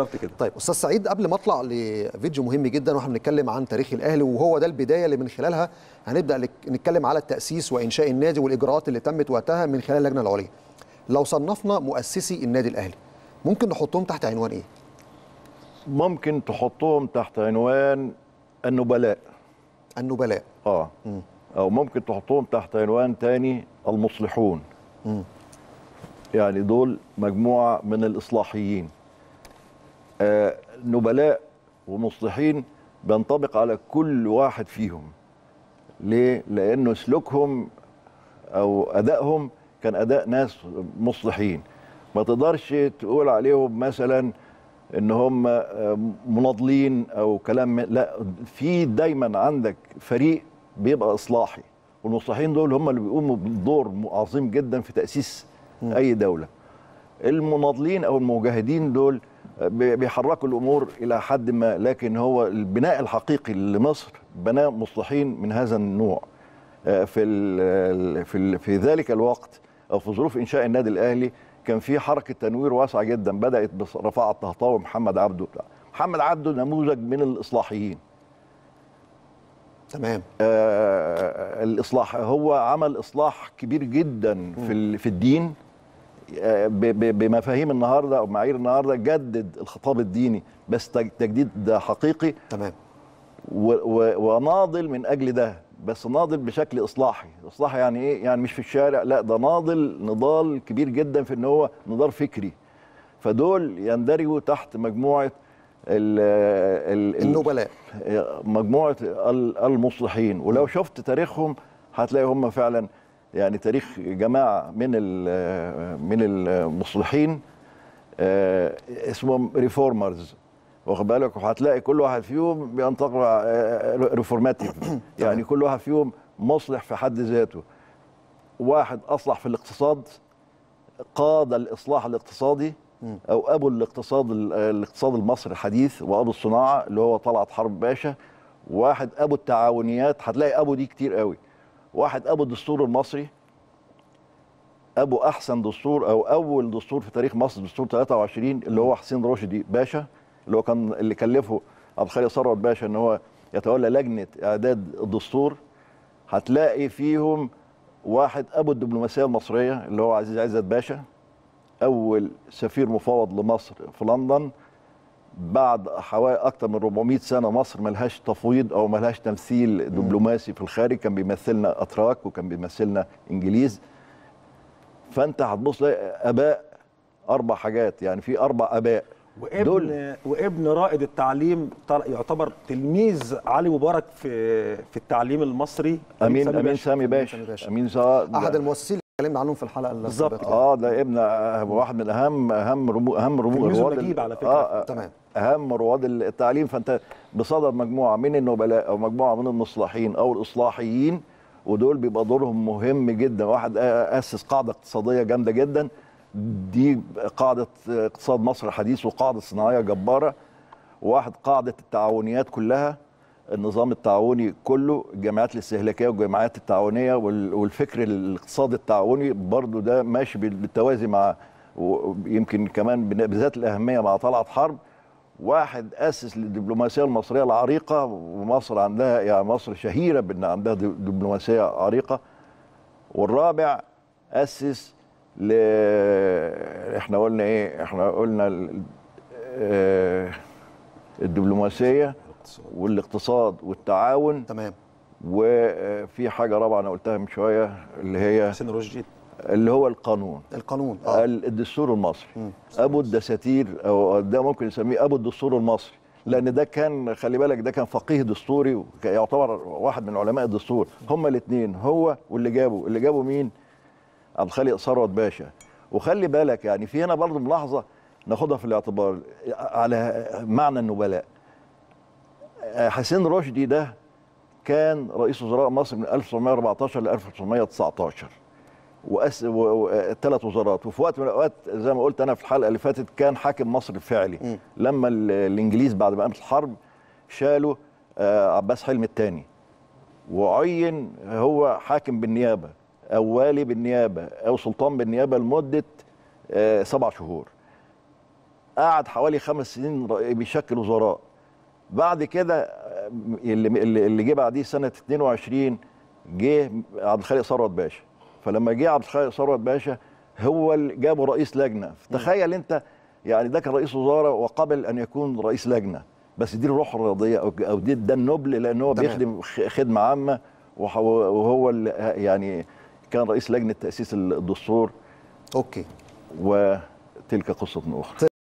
بالظبط كده طيب استاذ سعيد قبل ما اطلع لفيديو مهم جدا واحنا بنتكلم عن تاريخ الاهلي وهو ده البدايه اللي من خلالها هنبدا لك- نتكلم على التاسيس وانشاء النادي والاجراءات اللي تمت وقتها من خلال اللجنه العليا لو صنفنا مؤسسي النادي الاهلي ممكن نحطهم تحت عنوان ايه ممكن تحطهم تحت عنوان النبلاء النبلاء اه او ممكن تحطهم تحت عنوان تاني المصلحون يعني دول مجموعه من الاصلاحيين آه نبلاء ومصلحين بينطبق على كل واحد فيهم ليه لانه سلوكهم او ادائهم كان اداء ناس مصلحين ما تقدرش تقول عليهم مثلا ان هم آه، مناضلين او كلام لا في دايما عندك فريق بيبقى اصلاحي والمصلحين دول هم اللي بيقوموا بدور عظيم جدا في تاسيس اي دوله المناضلين او المجاهدين دول بي- بيحركوا الامور الى حد ما لكن هو البناء الحقيقي لمصر بناء مصلحين من هذا النوع آه، في ال- في ال- في ذلك الوقت او في ظروف انشاء النادي الاهلي كان في حركه تنوير واسعه جدا بدات برفاعه الطهطاوي ومحمد عبده محمد عبده نموذج من الاصلاحيين تمام آه، الاصلاح هو عمل اصلاح كبير جدا في ال- في الدين آه، ب- ب- بمفاهيم النهارده او معايير النهارده جدد الخطاب الديني بس تج- تجديد حقيقي تمام و- و- وناضل من اجل ده بس ناضل بشكل اصلاحي اصلاحي يعني ايه يعني مش في الشارع لا ده ناضل نضال كبير جدا في ان هو نضال فكري فدول يندرجوا تحت مجموعه ال ال النبلاء مجموعه ال- المصلحين ولو شفت تاريخهم هتلاقي هم فعلا يعني تاريخ جماعه من ال- من المصلحين آه، اسمهم ريفورمرز واخد بالك وهتلاقي كل واحد فيهم بينتقل ريفورماتيف يعني كل واحد فيهم مصلح في حد ذاته واحد اصلح في الاقتصاد قاد الاصلاح الاقتصادي او ابو الاقتصاد الاقتصاد المصري الحديث وابو الصناعه اللي هو طلعت حرب باشا واحد ابو التعاونيات هتلاقي ابو دي كتير قوي واحد ابو الدستور المصري ابو احسن دستور او اول دستور في تاريخ مصر دستور 23 اللي هو حسين رشدي باشا اللي هو كان اللي كلفه عبد الخالق ثروت باشا ان هو يتولى لجنه اعداد الدستور هتلاقي فيهم واحد ابو الدبلوماسيه المصريه اللي هو عزيز عزت باشا اول سفير مفوض لمصر في لندن بعد حوالي اكتر من 400 سنه مصر ملهاش تفويض او ملهاش تمثيل دبلوماسي في الخارج كان بيمثلنا اتراك وكان بيمثلنا انجليز فانت هتبص تلاقي اباء اربع حاجات يعني في اربع اباء وابن دول. وابن رائد التعليم طل- يعتبر تلميذ علي مبارك في في التعليم المصري امين امين باشا. سامي سامي باشا باشا. امين سامي احد المؤسسين اللي اتكلمنا عنهم في الحلقه بالظبط. السابقة. اه ده ابن آه، واحد من اهم اهم رمو اهم رمو تلميذه رواد ال- نجيب على فكرة. آه آه، تمام. اهم رواد التعليم فانت بصدد مجموعه من النبلاء او مجموعه من المصلحين او الاصلاحيين ودول بيبقى دورهم مهم جدا واحد اسس قاعده اقتصاديه جامده جدا دي قاعده اقتصاد مصر الحديث وقاعده صناعيه جباره واحد قاعده التعاونيات كلها النظام التعاوني كله الجمعيات الاستهلاكيه والجمعيات التعاونيه وال- والفكر الاقتصادي التعاوني برضو ده ماشي بال- بالتوازي مع ويمكن كمان بن- بذات الاهميه مع طلعت حرب واحد اسس للدبلوماسيه المصريه العريقه ومصر عندها يعني مصر شهيره بان عندها دب- دبلوماسيه عريقه والرابع اسس ل احنا قلنا ايه احنا قلنا ال- آه، الدبلوماسيه والاقتصاد والتعاون تمام وفي حاجه رابعه انا قلتها من شويه اللي هي حسين رشدي اللي هو القانون القانون اه ال- الدستور المصري ابو الدساتير او ده ممكن نسميه ابو الدستور المصري لان ده كان خلي بالك ده كان فقيه دستوري وك- يعتبر واحد من علماء الدستور هما الاثنين هو واللي جابه اللي جابه مين عبد الخالق ثروت باشا وخلي بالك يعني في هنا برضه ملاحظه ناخدها في الاعتبار على معنى النبلاء حسين رشدي ده كان رئيس وزراء مصر من 1914 ل 1919 وأس... ثلاث وزارات وفي وقت من الاوقات زي ما قلت انا في الحلقه اللي فاتت كان حاكم مصر الفعلي لما ال- الانجليز بعد ما قامت الحرب شالوا آه، عباس حلمي الثاني وعين هو حاكم بالنيابه او والي بالنيابه او سلطان بالنيابه لمده آه، سبع شهور قعد حوالي خمس سنين ر- بيشكل وزراء بعد كده آه، اللي اللي اللي جه بعديه سنه 22 جه عبد الخالق ثروت باشا فلما جه عبد الخالق ثروت باشا هو اللي جابه رئيس لجنه تخيل انت يعني ده كان رئيس وزراء وقبل ان يكون رئيس لجنه بس دي الروح الرياضيه او او دي ده النبل لان هو تمام. بيخدم خ- خدمه عامه وح- وهو اللي يعني كان رئيس لجنه تاسيس الدستور اوكي وتلك قصه اخرى